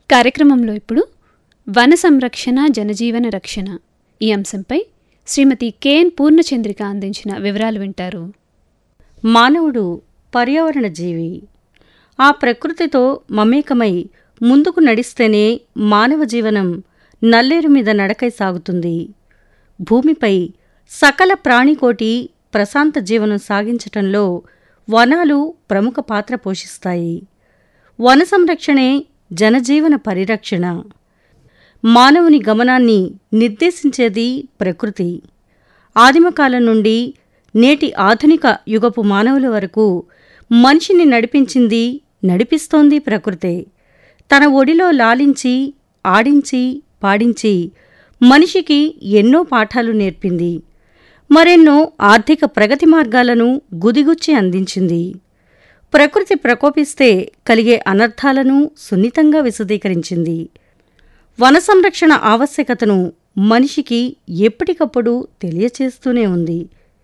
కార్యక్రమంలో ఇప్పుడు వన సంరక్షణ జనజీవన రక్షణ ఈ అంశంపై శ్రీమతి కెఎన్ పూర్ణచంద్రిక అందించిన వివరాలు వింటారు మానవుడు పర్యావరణ జీవి ఆ ప్రకృతితో మమేకమై ముందుకు నడిస్తేనే మానవ జీవనం నల్లేరు మీద నడకై సాగుతుంది భూమిపై సకల ప్రాణికోటి ప్రశాంత జీవనం సాగించటంలో వనాలు ప్రముఖ పాత్ర పోషిస్తాయి వన సంరక్షణే జనజీవన పరిరక్షణ మానవుని గమనాన్ని నిర్దేశించేది ప్రకృతి ఆదిమకాలం నుండి నేటి ఆధునిక యుగపు మానవుల వరకు మనిషిని నడిపించింది నడిపిస్తోంది ప్రకృతే తన ఒడిలో లాలించి ఆడించి పాడించి మనిషికి ఎన్నో పాఠాలు నేర్పింది మరెన్నో ఆర్థిక ప్రగతి మార్గాలను గుదిగుచ్చి అందించింది ప్రకృతి ప్రకోపిస్తే కలిగే అనర్థాలను సున్నితంగా విశదీకరించింది వన సంరక్షణ ఆవశ్యకతను మనిషికి ఎప్పటికప్పుడు తెలియచేస్తూనే ఉంది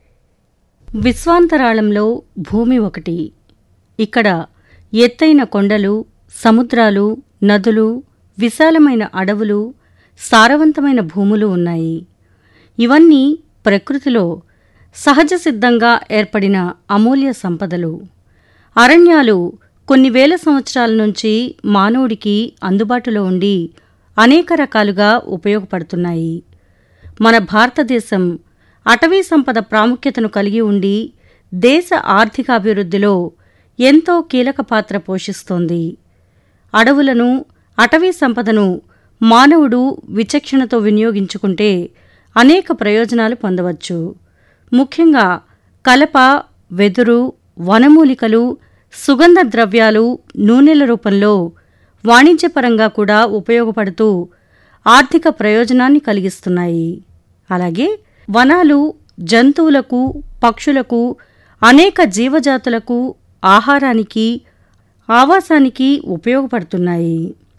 విశ్వాంతరాళంలో భూమి ఒకటి ఇక్కడ ఎత్తైన కొండలు సముద్రాలు నదులు విశాలమైన అడవులు సారవంతమైన భూములు ఉన్నాయి ఇవన్నీ ప్రకృతిలో సహజ సిద్ధంగా ఏర్పడిన అమూల్య సంపదలు అరణ్యాలు కొన్ని వేల సంవత్సరాల నుంచి మానవుడికి అందుబాటులో ఉండి అనేక రకాలుగా ఉపయోగపడుతున్నాయి మన భారతదేశం అటవీ సంపద ప్రాముఖ్యతను కలిగి ఉండి దేశ ఆర్థికాభివృద్ధిలో ఎంతో కీలక పాత్ర పోషిస్తోంది అడవులను అటవీ సంపదను మానవుడు విచక్షణతో వినియోగించుకుంటే అనేక ప్రయోజనాలు పొందవచ్చు ముఖ్యంగా కలప వెదురు వనమూలికలు సుగంధ ద్రవ్యాలు నూనెల రూపంలో వాణిజ్యపరంగా కూడా ఉపయోగపడుతూ ఆర్థిక ప్రయోజనాన్ని కలిగిస్తున్నాయి అలాగే వనాలు జంతువులకు పక్షులకు అనేక జీవజాతులకు ఆహారానికి ఆవాసానికి ఉపయోగపడుతున్నాయి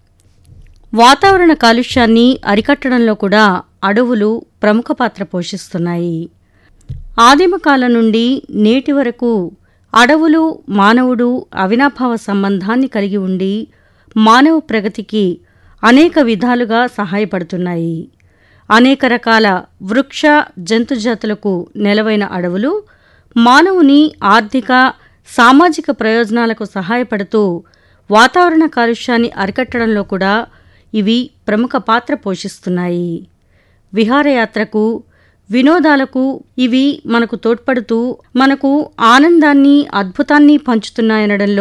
వాతావరణ కాలుష్యాన్ని అరికట్టడంలో కూడా అడవులు ప్రముఖ పాత్ర పోషిస్తున్నాయి ఆదిమకాలం నుండి నేటి వరకు అడవులు మానవుడు అవినాభావ సంబంధాన్ని కలిగి ఉండి మానవ ప్రగతికి అనేక విధాలుగా సహాయపడుతున్నాయి అనేక రకాల వృక్ష జంతుజాతులకు నెలవైన అడవులు మానవుని ఆర్థిక సామాజిక ప్రయోజనాలకు సహాయపడుతూ వాతావరణ కాలుష్యాన్ని అరికట్టడంలో కూడా ఇవి ప్రముఖ పాత్ర పోషిస్తున్నాయి విహారయాత్రకు వినోదాలకు ఇవి మనకు తోడ్పడుతూ మనకు ఆనందాన్ని అద్భుతాన్ని పంచుతున్నాయనడంలో